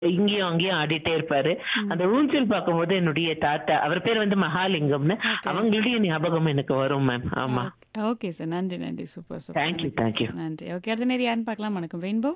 இங்கேயும் அங்கேயும் ஆடிட்டே இருப்பாரு அந்த ஊஞ்சல் பார்க்கும்போது என்னுடைய தாத்தா அவர் பேர் வந்து மகாலிங்கம்னு Okay. அவங்களுடைய ஞாபகம் எனக்கு வரும் மேம் ஆமா ஓகே சார் நன்றி நன்றி சூப்பர் சூப்பர் தேங்க்யூ தேங்க்யூ நன்றி ஓகே அடுத்த நேரம் யாருன்னு பார்க்கலாம் வணக்கம் ரெயின்போ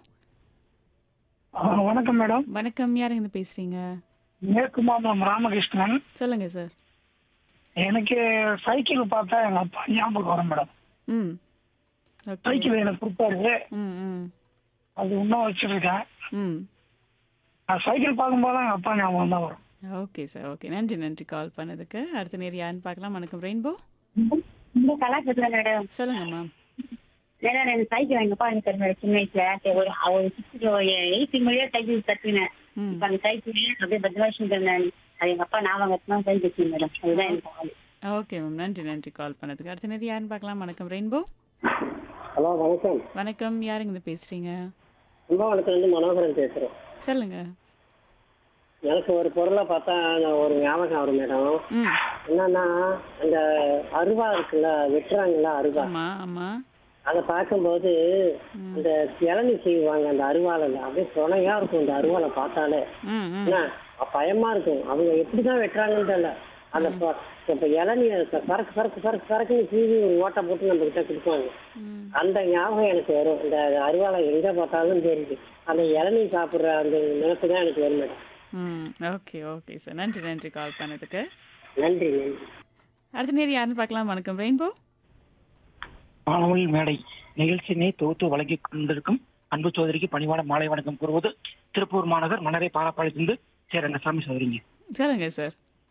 ஆ, வணக்கம் மேடம் வணக்கம் யாருங்க இருந்து பேசுறீங்க மேற்கு மாம்பலம் ராமகிருஷ்ணன் சொல்லுங்க சார் எனக்கு சைக்கிள் பார்த்தா எங்க அப்பா ஞாபகம் வரும் மேடம் ம் ஓகே சைக்கிள் எனக்கு கொடுத்தாரு ம் ம் அது இன்னும் வச்சிருக்கேன் ம் நான் சைக்கிள் பார்க்கும்போது எங்க அப்பா ஞாபகம் தான் வரும் ஓகே சார் ஓகே நன்றி நன்றி கால் பண்ணதுக்கு அடுத்த நேரம் யாருன்னு பார்க்கலாம் வணக்கம் ரெயின்போ இந்த கலாச்சாரத்துல மேடம் சொல்லுங்க மேம் மேடம் எனக்கு சைக்கிள் எங்கப்பா எனக்கு தரும் மேடம் சின்ன வயசுல சரி, ஒரு ஒரு சிக்ஸ்த் எயித்து மொழியா சைக்கிள் கத்துனேன் ம் இப்ப அந்த சைக்கிள் அப்படியே பத்து வருஷம் நான் அது எங்க அப்பா ஞாபகம் வச்சுதான் சைக்கிள் வச்சு மேடம் அதுதான் எனக்கு ஆளு ஓகே மேம் நன்றி நன்றி கால் பண்ணதுக்கு அடுத்த நேரம் யாருன்னு பார்க்கலாம் வணக்கம் ரெயின்போ ஹலோ வணக்கம் வணக்கம் யாருங்க இருந்து பேசுறீங்க கும்பகோணத்துலேருந்து மனோகரன் பேசுகிறேன் சொல்லுங்க எனக்கு ஒரு பொருளை பார்த்தா நான் ஒரு ஞாபகம் வரும் மேடம் ம் என்னன்னா அந்த அருவா இருக்குல்ல வெட்டுறாங்கல்ல அருவா ஆமா ஆமா அதை பார்க்கும்போது இந்த இளநி செய்வாங்க அந்த அருவால அப்படியே துணையா இருக்கும் இந்த அருவாலை பார்த்தாலே ம் ம் என்ன பயமா இருக்கும் அவங்க எப்படிதான் வெட்டுறாங்கன்னு தெரியல அந்த ப- இப்ப இளநீ சரக்கு சரக்கு சரக்கு சரக்குன்னு சீவி ஒரு ஓட்டை போட்டு நம்ம கிட்ட கொடுப்பாங்க ம் அந்த ஞாபகம் எனக்கு வரும் இந்த அருவாலை எங்க பார்த்தாலும் தெரியுது அந்த இளநீ சாப்பிடுற அந்த நினைப்பு தான் எனக்கு வரும் மேடம் ம் ஓகே ஓகே சார் நன்றி நன்றி கால் பண்ணதுக்கு நன்றி நன்றி அடுத்த நேரம் யாருன்னு பார்க்கலாம் வணக்கம் ரெயின்போ மாணவர்கள் மேடை நிகழ்ச்சியினை தொகுத்து வழங்கிக் கொண்டிருக்கும் அன்பு சோதரிக்கு பணிவான மாலை வணக்கம் கூறுவது திருப்பூர் மாநகர் மணரை பாலப்பாளையத்திலிருந்து சேரங்கசாமி சோதரிங்க சொல்லுங்க சார்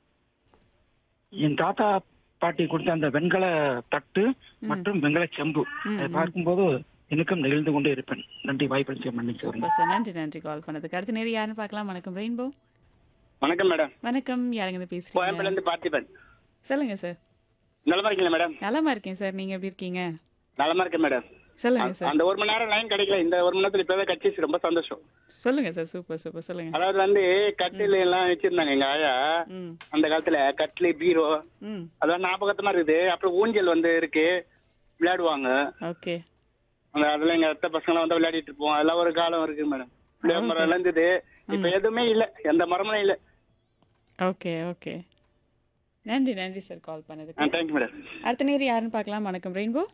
என் தாத்தா பாட்டி கொடுத்த அந்த வெண்கல தட்டு மற்றும் வெண்கல செம்பு அதை பார்க்கும்போது எனக்கும் நெகிழ்ந்து கொண்டே இருப்பேன் நன்றி வாய்ப்பு மன்னிச்சு சூப்பர் சார் நன்றி நன்றி கால் பண்ணதுக்கு அடுத்த நேரம் யாருன்னு பார்க்கலாம் வணக்கம் ரெயின்போ வணக்கம் மேடம் வணக்கம் யாருங்க இருந்து பேசுறீங்க கோயம்பேடுல இருந்து பார்த்திபன் சொல்லுங்க சார் நலமா இருக்கீங்களா மேடம் நலமா இருக்கேன் சார் நீங்க எப்படி இருக்கீங்க நலமா இருக்கேன் மேடம் சொல்லுங்க சார் அந்த ஒரு மணி நேரம் லைன் கிடைக்கல இந்த ஒரு மணி நேரத்துல இப்பவே கட்சி ரொம்ப சந்தோஷம் சொல்லுங்க சார் சூப்பர் சூப்பர் சொல்லுங்க அதாவது வந்து கட்டில் எல்லாம் வச்சிருந்தாங்க எங்க ஆயா ம் அந்த காலத்துல கட்லு பீரோ ம் அதெல்லாம் ஞாபகத்தமா இருக்குது அப்புறம் ஊஞ்சல் வந்து இருக்கு விளையாடுவாங்க ஓகே அந்த அதெல்லாம் எங்க அத்தை பசங்க வந்து விளையாடிட்டு இருப்போம் அதெல்லாம் ஒரு காலம் இருக்கு மேடம் புளிய மரம் எல்லாம் இருந்தது இப்ப எதுவுமே இல்ல எந்த மரமும் இல்ல ஓகே ஓகே நன்றி நன்றி சார் கால் பண்ணதுக்கு தேங்க்யூ மேடம் அடுத்த நேரம் யாருன்னு பார்க்கலாம் வணக்கம் ரெயின்போ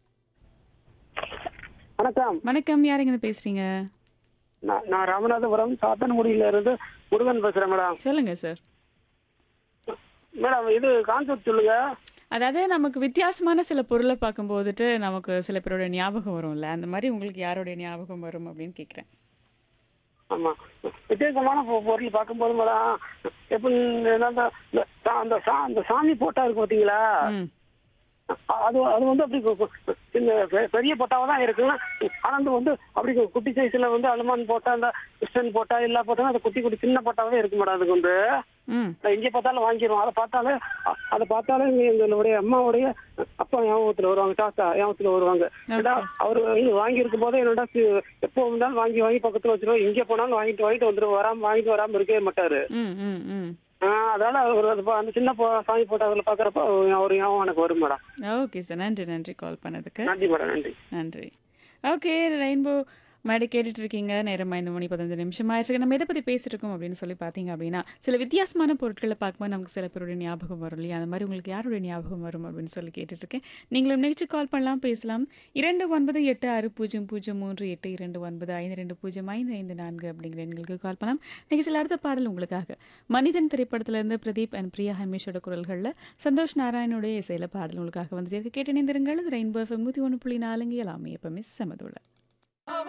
வணக்கம் வணக்கம் யாருங்க இருந்து பேசுறீங்க நான் நான் ராமநாதபுரம் சாத்தன்குடியில இருந்து முருகன் பேசுறேன் மேடம் சொல்லுங்க சார் மேடம் இது கான்செப்ட் சொல்லுங்க அதாவது நமக்கு வித்தியாசமான சில பொருளை பார்க்கும்போதுட்டு நமக்கு சில பேரோட ஞாபகம் வரும்ல அந்த மாதிரி உங்களுக்கு யாரோட ஞாபகம் வரும் அப்படின்னு கேட்குறேன் ஆமா வித்தியாசமான பொ- பொருள் பார்க்கும்போது மேடம் எப்படி அந்த இந்த சா- அந்த சா- அந்த சாமி போட்டா இருக்கு பாத்தீங்களா ம் அது அது வந்து அப்படி கு- கு- இந்த பெ- பெரிய போட்டாவா தான் இருக்கு ஆனா அது வந்து அப்படி கு- குட்டி சைஸ்ல வந்து அனுமான் போட்டா அந்த கிறிஸ்டன் போட்டா எல்லா போட்டாலும் அது குட்டி குட்டி சின்ன போட்டாவே இருக்கு மேடம் அதுக்கு வந்து ம் நான் எங்கே பார்த்தாலும் வாங்கிடுவோம் அதை பார்த்தாலே அ- அதை பார்த்தாலே எங்க- எங்களுடைய அம்மாவுடைய அப்பா ஞாபகத்துல வருவாங்க தாத்தா ஞாபகத்துல வருவாங்க ஏடா அவரு இது வாங்கி இருக்கும் போதே என்னடா சி- எப்போ வந்தாலும் வாங்கி வாங்கி பக்கத்துல வச்சிருவோம் எங்கே போனாலும் வாங்கிட்டு வாங்கிட்டு வந்துருவோம் வராம வாங்கிட்டு வராம இருக்கவே மாட்டாரு ம் ம் ம் ஆஹ் அதனால அவர் அது பா- அந்த சின்ன போ- சாமி போட்டாவில் பாக்குறப்ப அவர் ஞாபகம் எனக்கு வரும் மேடம் ஓகே சார் நன்றி நன்றி கால் பண்ணதுக்கு நன்றி மேடம் நன்றி நன்றி ஓகே ரெயின்போ மேடை கேட்டுட்டு இருக்கீங்க நேரம் ஐந்து மணி பதினஞ்சு நிமிஷம் ஆயிடுச்சு நம்ம எதை பற்றி பேசிட்டு இருக்கோம் அப்படின்னு சொல்லி பார்த்தீங்க அப்படின்னா சில வித்தியாசமான பொருட்களை பார்க்கும்போது நமக்கு சில பேருடைய ஞாபகம் வரும் இல்லையா அந்த மாதிரி உங்களுக்கு யாருடைய ஞாபகம் வரும் அப்படின்னு சொல்லி கேட்டுட்டு இருக்கேன் நீங்களும் நிகழ்ச்சி கால் பண்ணலாம் பேசலாம் இரண்டு ஒன்பது எட்டு ஆறு பூஜ்ஜியம் பூஜ்ஜியம் மூன்று எட்டு இரண்டு ஒன்பது ஐந்து ரெண்டு பூஜ்ஜியம் ஐந்து ஐந்து நான்கு அப்படிங்கிற எண்களுக்கு கால் பண்ணலாம் நிகழ்ச்சியில் அடுத்த பாடல் உங்களுக்காக மனிதன் திரைப்படத்திலிருந்து பிரதீப் அண்ட் பிரியா ஹமேஷோட குரல்களில் சந்தோஷ் நாராயணுடைய இசையில பாடல் உங்களுக்காக வந்துட்டு இருக்கு கேட்டு இணைந்திருங்கள் ரெயின்போ எஃப்எம் நூற்றி ஒன்று புள்ளி நாலுங்க எல்லாமே எப்பவுமே சமதுள்ள